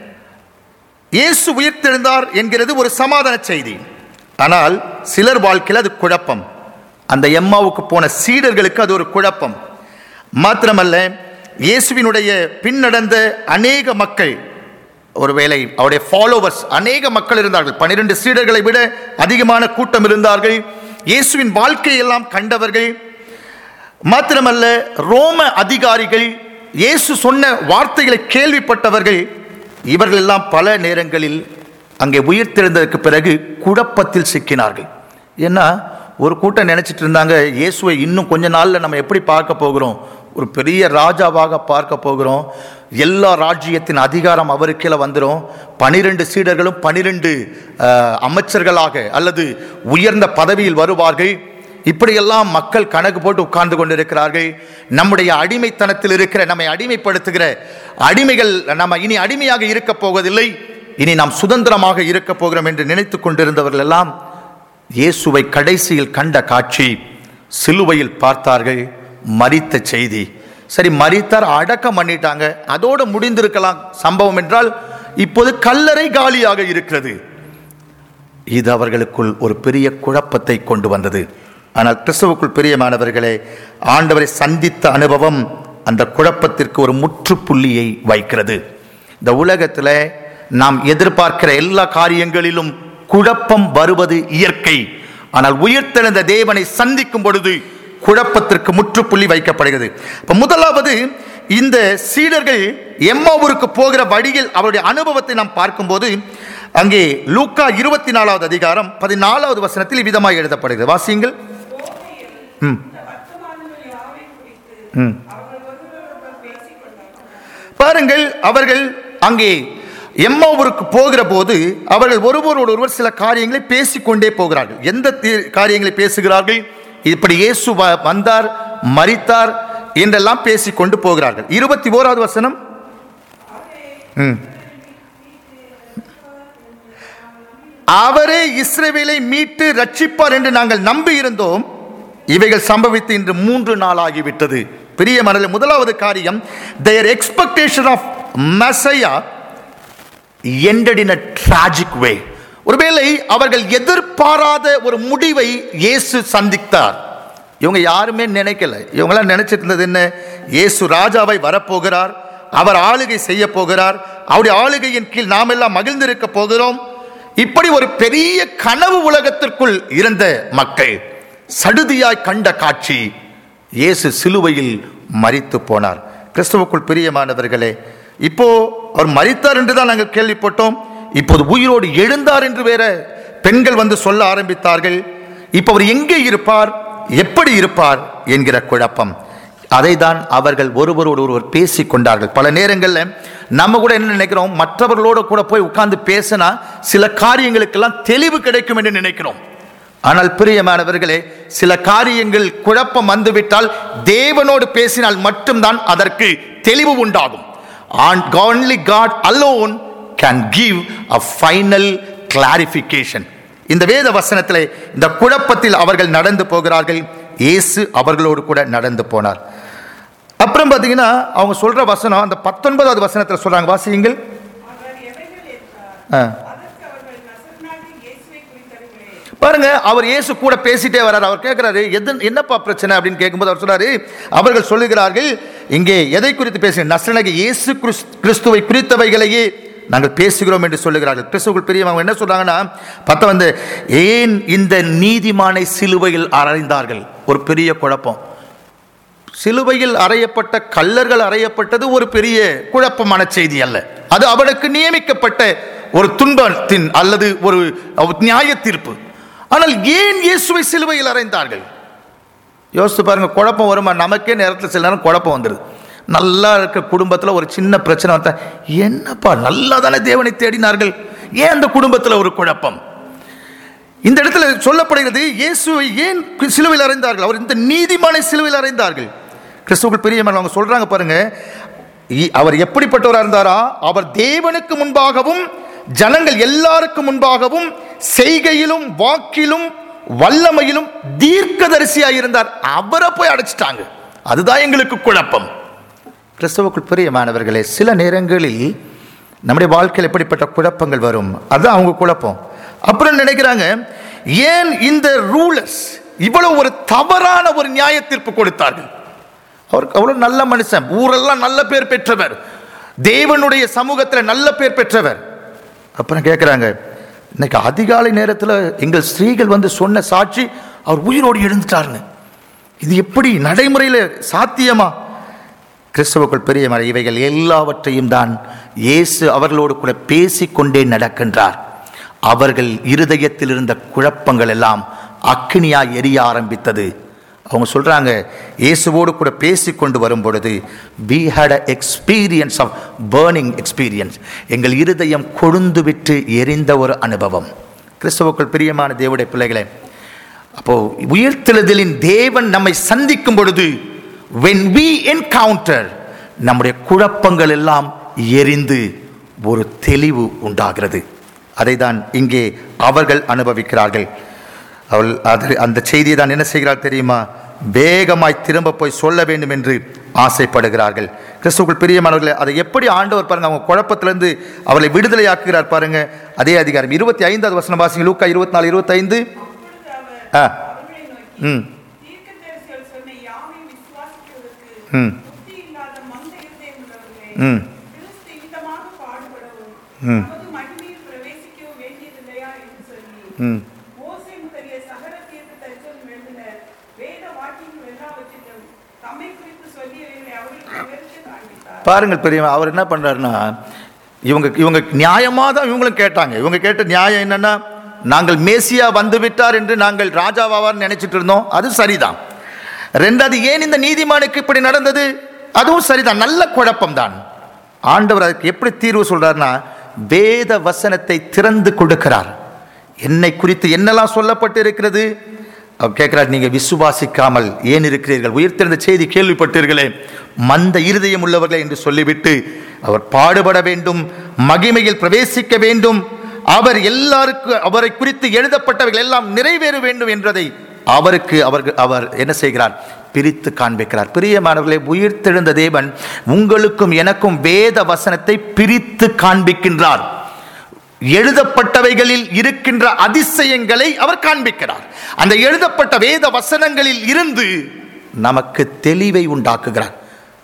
இயேசு உயிர்த்தெழுந்தார் என்கிறது ஒரு சமாதான செய்தி ஆனால் சிலர் வாழ்க்கையில் அது குழப்பம் அந்த எம்மாவுக்கு போன சீடர்களுக்கு அது ஒரு குழப்பம் மாத்திரமல்ல இயேசுவினுடைய பின்னடந்த அநேக மக்கள் ஒருவேளை அவருடைய ஃபாலோவர்ஸ் அநேக மக்கள் இருந்தார்கள் பன்னிரண்டு சீடர்களை விட அதிகமான கூட்டம் இருந்தார்கள் இயேசுவின் வாழ்க்கையெல்லாம் கண்டவர்கள் மாத்திரமல்ல ரோம அதிகாரிகள் இயேசு சொன்ன வார்த்தைகளை கேள்விப்பட்டவர்கள் இவர்கள் எல்லாம் பல நேரங்களில் அங்கே உயிர்த்தெழுந்ததற்கு பிறகு குழப்பத்தில் சிக்கினார்கள் ஏன்னா ஒரு கூட்டம் நினைச்சிட்டு இருந்தாங்க இயேசுவை இன்னும் கொஞ்ச நாளில் நம்ம எப்படி பார்க்க போகிறோம் ஒரு பெரிய ராஜாவாக பார்க்க போகிறோம் எல்லா ராஜ்யத்தின் அதிகாரம் அவருக்கீழே வந்துடும் பனிரெண்டு சீடர்களும் பனிரெண்டு அமைச்சர்களாக அல்லது உயர்ந்த பதவியில் வருவார்கள் இப்படியெல்லாம் மக்கள் கணக்கு போட்டு உட்கார்ந்து கொண்டிருக்கிறார்கள் நம்முடைய அடிமைத்தனத்தில் இருக்கிற நம்மை அடிமைப்படுத்துகிற அடிமைகள் நம்ம இனி அடிமையாக இருக்க போவதில்லை இனி நாம் சுதந்திரமாக இருக்க போகிறோம் என்று நினைத்து கொண்டிருந்தவர்கள் எல்லாம் இயேசுவை கடைசியில் கண்ட காட்சி சிலுவையில் பார்த்தார்கள் மரித்த செய்தி சரி மரித்தார் அடக்கம் பண்ணிட்டாங்க அதோடு முடிந்திருக்கலாம் சம்பவம் என்றால் இப்போது கல்லறை காலியாக இருக்கிறது இது அவர்களுக்குள் ஒரு பெரிய குழப்பத்தை கொண்டு வந்தது ஆனால் கிறிஸ்தவுக்குள் பிரியமானவர்களே ஆண்டவரை சந்தித்த அனுபவம் அந்த குழப்பத்திற்கு ஒரு முற்றுப்புள்ளியை வைக்கிறது இந்த உலகத்தில் நாம் எதிர்பார்க்கிற எல்லா காரியங்களிலும் குழப்பம் வருவது இயற்கை ஆனால் உயிர்த்தெழுந்த தேவனை சந்திக்கும் பொழுது குழப்பத்திற்கு முற்றுப்புள்ளி வைக்கப்படுகிறது இப்ப முதலாவது இந்த சீடர்கள் எம்மாவூருக்கு போகிற வழியில் அவருடைய அனுபவத்தை நாம் பார்க்கும்போது அங்கே லூக்கா இருபத்தி நாலாவது அதிகாரம் பதினாலாவது வசனத்தில் விதமாக எழுதப்படுகிறது வாசியுங்கள் ம் இந்த வர்த்தமானங்கள் யாவை குறித்து ம் அவர்கள் ஒருவரோடொருவர் பேசிக் கொண்டார்கள் பாருங்கள் அவர்கள் அங்கே எம்மாவூருக்கு போகிற போது அவர்கள் ஒருவரோடு ஒருவர் சில காரியங்களை பேசிக்கொண்டே போகிறார்கள் எந்த தீ- காரியங்களை பேசுகிறார்கள் இப்படி இயேசு வ- வந்தார் மரித்தார் என்றெல்லாம் பேசிக்கொண்டு போகிறார்கள் இருபத்தி ஓராவது வசனம் ம். அவரே இஸ்ரவேலை மீட்டு ரட்சிப்பார் என்று நாங்கள் நம்பி இருந்தோம் இவைகள் சம்பவித்து இன்று மூன்று நாள் ஆகிவிட்டது பெரிய மனதில் முதலாவது காரியம் their expectation of Messiah ended in a tragic way ஒருவேளை அவர்கள் எதிர்பாராத ஒரு முடிவை இயேசு சந்தித்தார் இவங்க யாருமே நினைக்கல இவங்களாம் நினைச்சிட்டு இருந்தது என்ன இயேசு ராஜாவை வரப்போகிறார் அவர் ஆளுகை செய்ய போகிறார் அவருடைய ஆளுகையின் கீழ் நாம் எல்லாம் மகிழ்ந்திருக்க போகிறோம் இப்படி ஒரு பெரிய கனவு உலகத்திற்குள் இருந்த மக்கள் சடுதியாய் கண்ட காட்சி இயேசு சிலுவையில் மரித்து போனார் கிறிஸ்துவுக்குள் பிரியமானவர்களே இப்போ அவர் மரித்தார் என்று தான் நாங்கள் கேள்விப்பட்டோம் இப்போது உயிரோடு எழுந்தார் என்று வேற பெண்கள் வந்து சொல்ல ஆரம்பித்தார்கள் இப்போ அவர் எங்கே இருப்பார் எப்படி இருப்பார் என்கிற குழப்பம் அதை தான் அவர்கள் ஒருவரோடு ஒருவர் பேசி கொண்டார்கள் பல நேரங்களில் நம்ம கூட என்ன நினைக்கிறோம் மற்றவர்களோடு கூட போய் உட்கார்ந்து பேசினா சில காரியங்களுக்கெல்லாம் தெளிவு கிடைக்கும் என்று நினைக்கிறோம் ஆனால் பிரியமானவர்களே சில காரியங்கள் குழப்பம் வந்துவிட்டால் தேவனோடு பேசினால் மட்டும்தான் அதற்கு தெளிவு உண்டாகும் And only God alone can give a final clarification இந்த வேத வசனத்திலே இந்த குழப்பத்தில் அவர்கள் நடந்து போகிறார்கள் இயேசு அவர்களோடு கூட நடந்து போனார் அப்புறம் பார்த்தீங்கன்னா அவங்க சொல்ற வசனம் அந்த பத்தொன்பதாவது வசனத்தில் சொல்றாங்க வாசியுங்கள் அவர் எவைகள் என்றார் ஆ. அதற்கு அவர்கள் நசரனாகிய இயேசுவை குறித்தவர்களே பாருங்க அவர் இயேசு கூட பேசிட்டே வர்றார் அவர் கேட்கிறாரு எது என்னப்பா பிரச்சனை அப்படின்னு கேட்கும்போது அவர் சொல்றாரு அவர்கள் சொல்லுகிறார்கள் இங்கே எதை குறித்து பேசுங்க நசனக இயேசு கிறிஸ்- கிறிஸ்துவை குறித்தவைகளையே நாங்கள் பேசுகிறோம் என்று சொல்லுகிறார்கள் கிறிஸ்துவுக்குள் பெரியவங்க என்ன சொல்றாங்கன்னா பத்த வந்து ஏன் இந்த நீதிமானை சிலுவையில் அறைந்தார்கள் ஒரு பெரிய குழப்பம் சிலுவையில் அறையப்பட்ட கல்லர்கள் அறையப்பட்டது ஒரு பெரிய குழப்பமான செய்தி அல்ல அது அவனுக்கு நியமிக்கப்பட்ட ஒரு துன்பத்தின் அல்லது ஒரு நியாய தீர்ப்பு ஆனால் ஏன் இயேசுவை சிலுவையில் அறைந்தார்கள் யோசித்து பாருங்க குழப்பம் வருமா நமக்கே நேரத்தில் சில நேரம் குழப்பம் வந்துடுது நல்லா இருக்க குடும்பத்தில் ஒரு சின்ன பிரச்சனை வந்தா என்னப்பா நல்லா தானே தேவனை தேடினார்கள் ஏன் அந்த குடும்பத்தில் ஒரு குழப்பம் இந்த இடத்துல சொல்லப்படுகிறது இயேசுவை ஏன் சிலுவையில் அறைந்தார்கள் அவர் இந்த நீதிமானை சிலுவையில் அறைந்தார்கள் கிறிஸ்துவுக்குள் பெரியமன் அவங்க சொல்றாங்க பாருங்க இ- அவர் எப்படிப்பட்டவராக இருந்தாரா அவர் தேவனுக்கு முன்பாகவும் ஜனங்கள் எல்லாருக்கும் முன்பாகவும் செய்கையிலும் வாக்கிலும் வல்லமையிலும் தீர்க்கதரிசியாக இருந்தார் அவரை போய் அடைச்சிட்டாங்க அதுதான் எங்களுக்கு குழப்பம் கிறிஸ்தவுக்குள் பிரியமானவர்களே சில நேரங்களில் நம்முடைய வாழ்க்கையில் எப்படிப்பட்ட குழப்பங்கள் வரும் அதுதான் அவங்க குழப்பம் அப்புறம் நினைக்கிறாங்க ஏன் இந்த ரூலர்ஸ் இவ்வளவு ஒரு தவறான ஒரு நியாய தீர்ப்பு கொடுத்தார்கள் அவர் அவ்வளோ நல்ல மனுஷன் ஊரெல்லாம் நல்ல பேர் பெற்றவர் தேவனுடைய சமூகத்தில் நல்ல பேர் பெற்றவர் அப்புறம் கேட்குறாங்க இன்னைக்கு அதிகாலை நேரத்தில் எங்கள் ஸ்திரீகள் வந்து சொன்ன சாட்சி அவர் உயிரோடு எழுந்துட்டாருன்னு இது எப்படி நடைமுறையில் சாத்தியமா கிறிஸ்தவுக்குள் பெரியமலை இவைகள் எல்லாவற்றையும் தான் இயேசு அவர்களோடு கூட பேசிக்கொண்டே நடக்கின்றார் அவர்கள் இருதயத்தில் இருந்த குழப்பங்கள் எல்லாம் அக்கினியாய் எரிய ஆரம்பித்தது அவங்க சொல்றாங்க இயேசுவோடு கூட பேசி கொண்டு வரும் பொழுது we had a experience of burning experience எங்கள் இருதயம் கொழுந்து விட்டு எரிந்த ஒரு அனுபவம் கிறிஸ்தவுக்குள் பிரியமான தேவனுடைய பிள்ளைகளே அப்போ உயிர்த்தெழுதலின் தேவன் நம்மை சந்திக்கும் பொழுது when we encounter நம்முடைய குழப்பங்கள் எல்லாம் எரிந்து ஒரு தெளிவு உண்டாகிறது அதை தான் இங்கே அவர்கள் அனுபவிக்கிறார்கள் அவள் அது அந்த செய்தியை தான் என்ன செய்கிறார் தெரியுமா வேகமாய் திரும்ப போய் சொல்ல வேண்டும் என்று ஆசைப்படுகிறார்கள் கிறிஸ்துக்குள் பிரியமானவர்களே அதை எப்படி ஆண்டவர் பாருங்க அவங்க குழப்பத்திலிருந்து அவளை விடுதலையாக்குகிறார் பாருங்க அதே அதிகாரம் இருபத்தி ஐந்தாவது வசனம் வாசிங்க லூக்கா இருபத்தி நாலு இருபத்தைந்து அப்பொழுது அவர் ஆ அவர்களை நோக்கி ம் தீர்க்கதரிசிகள் சொன்ன யாவை விசுவாசிக்கிறதற்கு ம் புத்தி இல்லாத மந்த இருதயம் உள்ளவர்களே ம் கிறிஸ்து இந்தமாக பாடுபடவும் ம். நமது மகிமையில் பிரவேசிக்கவும் வேண்டியதில்லையா என்று சொல்லி ம் மோசே முதலிய சகல தீர்க்க தரிசனம் எழுதின வேத வாக்கியங்கள் எல்லாவற்றிலும் தம்மை குறித்து சொல்லியவைகளை அவர்களுக்கு விவரித்து காண்பித்தார் பாருங்கள் பெரியவன் அவர் என்ன பண்றாருன்னா இவங்க இவங்க நியாயமாக தான் இவங்களும் கேட்டாங்க இவங்க கேட்ட நியாயம் என்னன்னா நாங்கள் மேசியா வந்து விட்டார் என்று நாங்கள் ராஜாவாவார் நினைச்சிட்டு இருந்தோம் அது சரிதான் ரெண்டாவது ஏன் இந்த நீதிமானுக்கு இப்படி நடந்தது அதுவும் சரிதான் நல்ல குழப்பம் தான் ஆண்டவர் அதுக்கு எப்படி தீர்வு சொல்றாருன்னா வேத வசனத்தை திறந்து கொடுக்கிறார் என்னை குறித்து என்னெல்லாம் சொல்லப்பட்டு இருக்கிறது அவர் கேட்கிறார் நீங்க விசுவாசிக்காமல் ஏன் இருக்கிறீர்கள் உயிர்த்தெழுந்த செய்தி கேள்விப்பட்டீர்களே மந்த இருதயம் உள்ளவர்களே என்று சொல்லிவிட்டு அவர் பாடுபட வேண்டும் மகிமையில் பிரவேசிக்க வேண்டும் அவர் எல்லாருக்கும் அவரை குறித்து எழுதப்பட்டவைகள் எல்லாம் நிறைவேற வேண்டும் என்றதை அவருக்கு அவர்கள் அவர் என்ன செய்கிறார் பிரித்து காண்பிக்கிறார் பிரியமானவர்களே உயிர்த்தெழுந்த தேவன் உங்களுக்கும் எனக்கும் வேத வசனத்தை பிரித்து காண்பிக்கின்றார் எழுதப்பட்டவைகளில் இருக்கின்ற அதிசயங்களை அவர் காண்பிக்கிறார் அந்த எழுதப்பட்ட வேத வசனங்களில் இருந்து நமக்கு தெளிவை உண்டாக்குகிறார்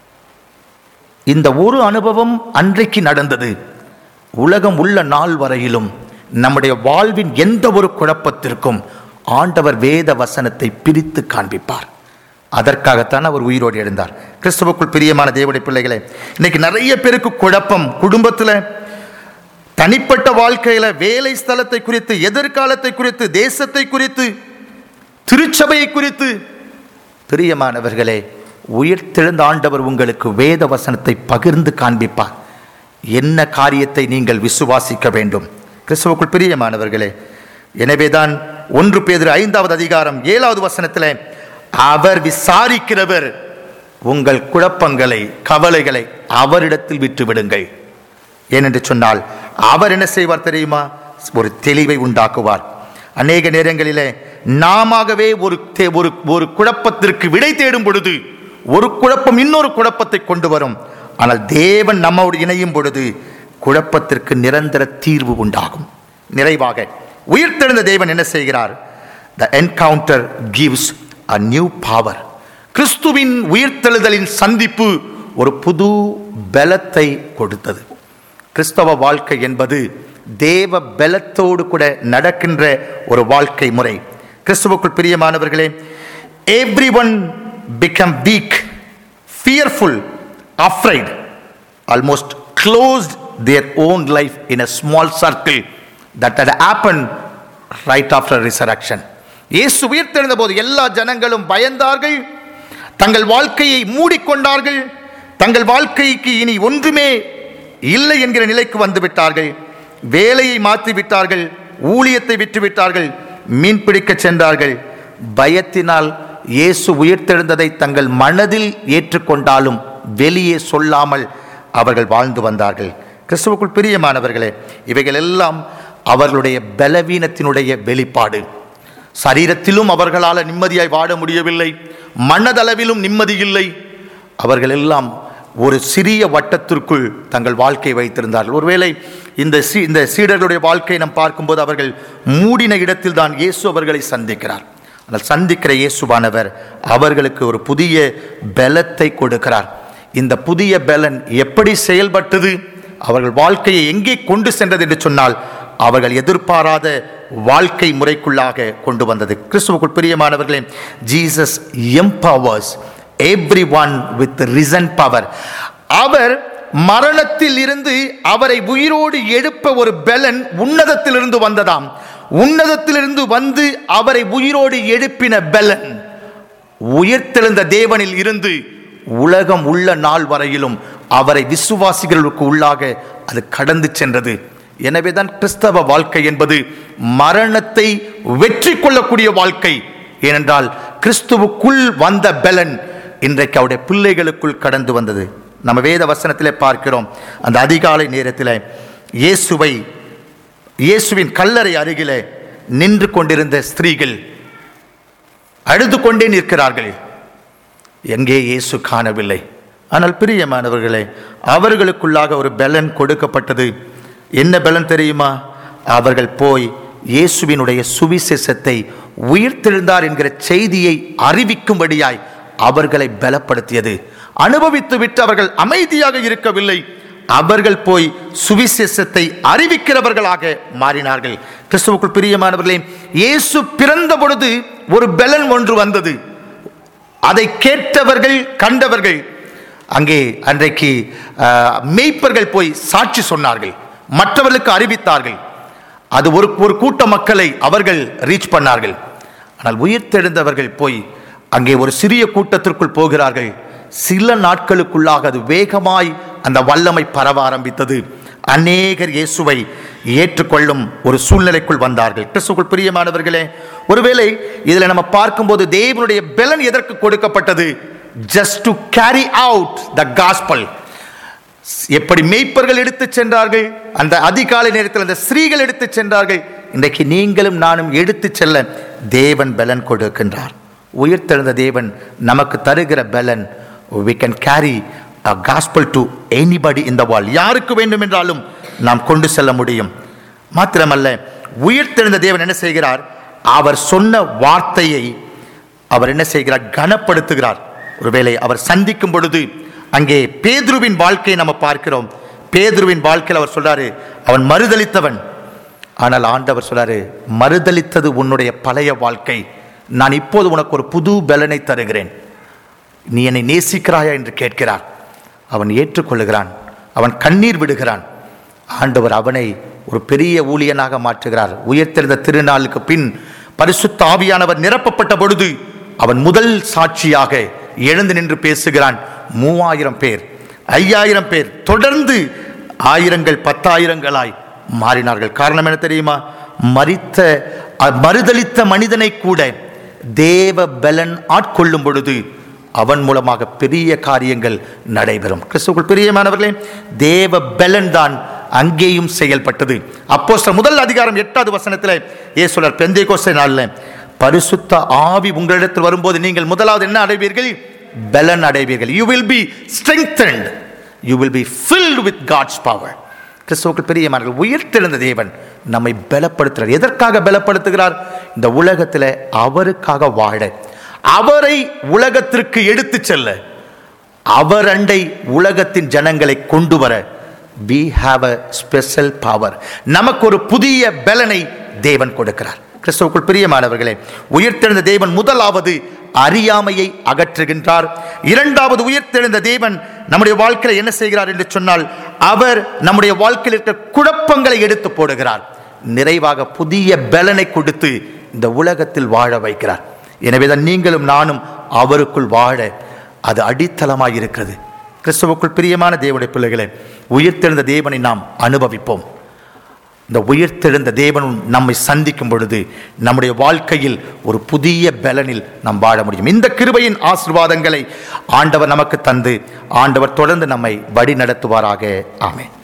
இந்த ஒரு அனுபவம் அன்றைக்கு நடந்தது உலகம் உள்ள நாள் வரையிலும் நம்முடைய வாழ்வின் எந்த ஒரு குழப்பத்திற்கும் ஆண்டவர் வேத வசனத்தை பிரித்து காண்பிப்பார் அதற்காகத்தான் அவர் உயிரோடு எழுந்தார் கிறிஸ்துவுக்குள் பிரியமான தேவடைய பிள்ளைகளே இன்னைக்கு நிறைய பேருக்கு குழப்பம் குடும்பத்தில் தனிப்பட்ட வாழ்க்கையில வேலை ஸ்தலத்தை குறித்து எதிர்காலத்தை குறித்து தேசத்தை குறித்து திருச்சபையை குறித்து பிரியமானவர்களே உயிர்த்தெழுந்த ஆண்டவர் உங்களுக்கு வேத வசனத்தை பகிர்ந்து காண்பிப்பார் என்ன காரியத்தை நீங்கள் விசுவாசிக்க வேண்டும் கிறிஸ்துவுக்குள் பிரியமானவர்களே எனவேதான் ஒன்று பேதிரு ஐந்தாவது அதிகாரம் ஏழாவது வசனத்தில் அவர் விசாரிக்கிறவர் உங்கள் குழப்பங்களை கவலைகளை அவரிடத்தில் விட்டு விடுங்கள் ஏனென்று சொன்னால் அவர் என்ன செய்வார் தெரியுமா ஒரு தெளிவை உண்டாக்குவார் அநேக நேரங்களிலே நாமவே ஒரு தே- ஒரு ஒரு குழப்பத்திற்கு விடை தேடும் பொழுது ஒரு குழப்பம் இன்னொரு குழப்பத்தை கொண்டு வரும் ஆனால் தேவன் நம்மோடு இணையும் பொழுது குழப்பத்திற்கு நிரந்தர தீர்வு உண்டாகும் நிறைவாக உயிர்த்தெழுந்த தேவன் என்ன செய்கிறார் the encounter gives a new power கிறிஸ்துவின் உயிர்த்தெழுதலின் சந்திப்பு ஒரு புது பலத்தை கொடுத்தது கிறிஸ்தவ வாழ்க்கை என்பது தேவ பலத்தோடு கூட நடக்கின்ற ஒரு வாழ்க்கை முறை கிறிஸ்துவுக்குள் பிரியமானவர்களே every one become weak fearful afraid almost closed their own life in a small circle that had happened right after resurrection இயேசு உயிர்த்தெழுந்த போது எல்லா ஜனங்களும் பயந்தார்கள் தங்கள் வாழ்க்கையை மூடிக்கொண்டார்கள் தங்கள் வாழ்க்கைக்கு இனி ஒன்றுமே இல்லை என்கிற நிலைக்கு வந்து விட்டார்கள் வேலையை மாற்றி விட்டார்கள் ஊழியத்தை விட்டு விட்டார்கள் மீன் பிடிக்கச் சென்றார்கள் பயத்தினால் இயேசு உயிர்த்தெழுந்ததை தங்கள் மனதில் ஏற்றுக்கொண்டாலும் வெளியே சொல்லாமல் அவர்கள் வாழ்ந்து வந்தார்கள் கிறிஸ்துவுக்குள் பிரியமானவர்களே இவைகள் எல்லாம் அவர்களுடைய பலவீனத்தினுடைய வெளிப்பாடு சரீரத்திலும் அவர்களால் நிம்மதியாய் வாழ முடியவில்லை மனதளவிலும் நிம்மதி இல்லை அவர்கள் எல்லாம் ஒரு சிறிய வட்டத்திற்குள் தங்கள் வாழ்க்கை வைத்திருந்தார்கள் ஒருவேளை இந்த சீ இந்த சீடர்களுடைய வாழ்க்கையை நாம் பார்க்கும்போது அவர்கள் மூடின இடத்தில் தான் இயேசு அவர்களை சந்திக்கிறார் ஆனால் சந்திக்கிற இயேசுவானவர் அவர்களுக்கு ஒரு புதிய பலத்தை கொடுக்கிறார் இந்த புதிய பலன் எப்படி செயல்பட்டது அவர்கள் வாழ்க்கையை எங்கே கொண்டு சென்றது என்று சொன்னால் அவர்கள் எதிர்பாராத வாழ்க்கை முறைக்குள்ளாக கொண்டு வந்தது கிறிஸ்துவுக்குள் பிரியமானவர்களே Jesus empowers every one with risen power அவர் மரணத்தில் இருந்து அவரை உயிரோடு எழுப்ப ஒரு பலன் உன்னதத்திலிருந்து வந்ததாம் உன்னதத்திலிருந்து வந்து அவரை உயிரோடு எழுப்பின பலன் உயிர்த்தெழுந்த தேவனில் இருந்து உலகம் உள்ள நாள் வரையிலும் அவரை விசுவாசிகளுக்கு உள்ளாக அது கடந்து சென்றது எனவேதான் கிறிஸ்தவ வாழ்க்கை என்பது மரணத்தை வெற்றி கொள்ளக்கூடிய வாழ்க்கை ஏனென்றால் கிறிஸ்துவுக்குள் வந்த பலன் இன்றைக்கு அவருடைய பிள்ளைகளுக்குள் கடந்து வந்தது நம்ம வேத வசனத்திலே பார்க்கிறோம் அந்த அதிகாலை நேரத்தில் இயேசுவை இயேசுவின் கல்லறை அருகிலே நின்று கொண்டிருந்த ஸ்திரீகள் அழுது கொண்டே நிற்கிறார்கள் எங்கே இயேசு காணவில்லை ஆனால் பிரியமானவர்களே அவர்களுக்குள்ளாக ஒரு பலன் கொடுக்கப்பட்டது என்ன பலன் தெரியுமா அவர்கள் போய் இயேசுவினுடைய சுவிசேஷத்தை உயிர்த்தெழுந்தார் என்கிற செய்தியை அறிவிக்கும்படியாய் அவர்களை பலப்படுத்தியது அனுபவித்து விட்டு அவர்கள் அமைதியாக இருக்கவில்லை அவர்கள் போய் சுவிசேஷத்தை அறிவிக்கிறவர்களாக மாறினார்கள் கிறிஸ்துவுக்குள் பிரியமானவர்களே இயேசு பிறந்த பொழுது ஒரு பலன் ஒன்று வந்தது அதை கேட்டவர்கள் கண்டவர்கள் அங்கே அன்றைக்கு ஆஹ், மேய்ப்பர்கள் போய் சாட்சி சொன்னார்கள் மற்றவர்களுக்கு அறிவித்தார்கள் அது ஒரு ஒரு கூட்ட மக்களை அவர்கள் ரீச் பண்ணார்கள் ஆனால் உயிர்த்தெழுந்தவர்கள் போய் அங்கே ஒரு சிறிய கூட்டத்திற்குள் போகிறார்கள் சில நாட்களுக்குள்ளாக அது வேகமாய் அந்த வல்லமை பரவ ஆரம்பித்தது அநேகர் இயேசுவை ஏற்றுக்கொள்ளும் ஒரு சூழ்நிலைக்குள் வந்தார்கள் கிறிஸ்துக்குள் பிரியமானவர்களே ஒருவேளை இதில் நம்ம பார்க்கும்போது தேவனுடைய பலன் எதற்கு கொடுக்கப்பட்டது just to carry out the gospel எப்படி மேய்ப்பர்கள் எடுத்துச் சென்றார்கள் அந்த அதிகாலை நேரத்தில் அந்த ஸ்திரீகள் எடுத்துச் சென்றார்கள் இன்றைக்கு நீங்களும் நானும் எடுத்துச் செல்ல தேவன் பலன் கொடுக்கின்றார் உயிர்த்தெழுந்த தேவன் நமக்கு தருகிற பலன் we can carry a gospel to anybody in the world யாருக்கு வேண்டும் என்றாலும் நாம் கொண்டு செல்ல முடியும் மாத்திரமல்ல உயிர்த்தெழுந்த தேவன் என்ன செய்கிறார் அவர் சொன்ன வார்த்தையை அவர் என்ன செய்கிறார் கனப்படுத்துகிறார் ஒருவேளை அவர் சந்திக்கும் பொழுது அங்கே பேதுருவின் வாழ்க்கையை நம்ம பார்க்கிறோம் பேதுருவின் வாழ்க்கையில் அவர் சொல்றாரு அவன் மறுதலித்தவன் ஆனால் ஆண்டவர் சொல்றாரு மறுதலித்தது உன்னுடைய பழைய வாழ்க்கை நான் இப்போது உனக்கு ஒரு புது பலனை தருகிறேன் நீ என்னை நேசிக்கிறாயா என்று கேட்கிறார் அவன் ஏற்றுக்கொள்ளுகிறான் அவன் கண்ணீர் விடுகிறான் ஆண்டவர் அவனை ஒரு பெரிய ஊழியனாக மாற்றுகிறார் உயர்த்தெழுந்த திருநாளுக்கு பின் பரிசுத்த ஆவியானவர் நிரப்பப்பட்ட பொழுது அவன் முதல் சாட்சியாக எழுந்து நின்று பேசுகிறான் மூவாயிரம் பேர் ஐயாயிரம் பேர் தொடர்ந்து ஆயிரங்கள் பத்தாயிரங்களாய் மாறினார்கள் காரணம் என்ன தெரியுமா மரித்த அ- மறுதலித்த மனிதனை கூட தேவ பலன் ஆட்கொள்ளும் பொழுது அவன் மூலமாக பெரிய காரியங்கள் நடைபெறும் கிறிஸ்துவுக்குள் பிரியமானவர்களே தேவ பலன் தான் அங்கேயும் செயல்பட்டது அப்போ முதல் அதிகாரம் எட்டாவது வசனத்தில் ஏசுலர் பெந்தை கோசை நாளில் பரிசுத்த ஆவி உங்களிடத்தில் வரும்போது நீங்கள் முதலாவது என்ன அடைவீர்கள் பலன் அடைவீர்கள் you will be strengthened you will be filled with God's power கிறிஸ்துவுக்குள் பெரியமானவர்கள் உயிர்த்தெழுந்த தேவன் நம்மை பலப்படுத்துகிறார் எதற்காக பலப்படுத்துகிறார் இந்த உலகத்தில் அவருக்காக வாழ அவரை உலகத்திற்கு எடுத்துச் செல்ல அவர் அண்டை உலகத்தின் ஜனங்களை கொண்டு வர we have a special power நமக்கு ஒரு புதிய பலனை தேவன் கொடுக்கிறார் கிறிஸ்துவுக்குள் பிரியமானவர்களே உயிர்த்தெழுந்த தேவன் முதலாவது அறியாமையை அகற்றுகின்றார் இரண்டாவது உயிர்த்தெழுந்த தேவன் நம்முடைய வாழ்க்கையில் என்ன செய்கிறார் என்று சொன்னால் அவர் நம்முடைய வாழ்க்கையில் இருக்கிற குழப்பங்களை எடுத்து போடுகிறார் நிறைவாக புதிய பலனை கொடுத்து இந்த உலகத்தில் வாழ வைக்கிறார் எனவேதான் நீங்களும் நானும் அவருக்குள் வாழ அது அடித்தளமாக இருக்கிறது கிறிஸ்துவுக்குள் பிரியமான தேவனுடைய பிள்ளைகளே உயிர்த்தெழுந்த தேவனை நாம் அனுபவிப்போம் இந்த உயிர்த்தெழுந்த தேவன் நம்மை சந்திக்கும் பொழுது நம்முடைய வாழ்க்கையில் ஒரு புதிய பலனில் நாம் வாழ முடியும் இந்த கிருபையின் ஆசீர்வாதங்களை ஆண்டவர் நமக்கு தந்து ஆண்டவர் தொடர்ந்து நம்மை வழி நடத்துவாராக ஆமென்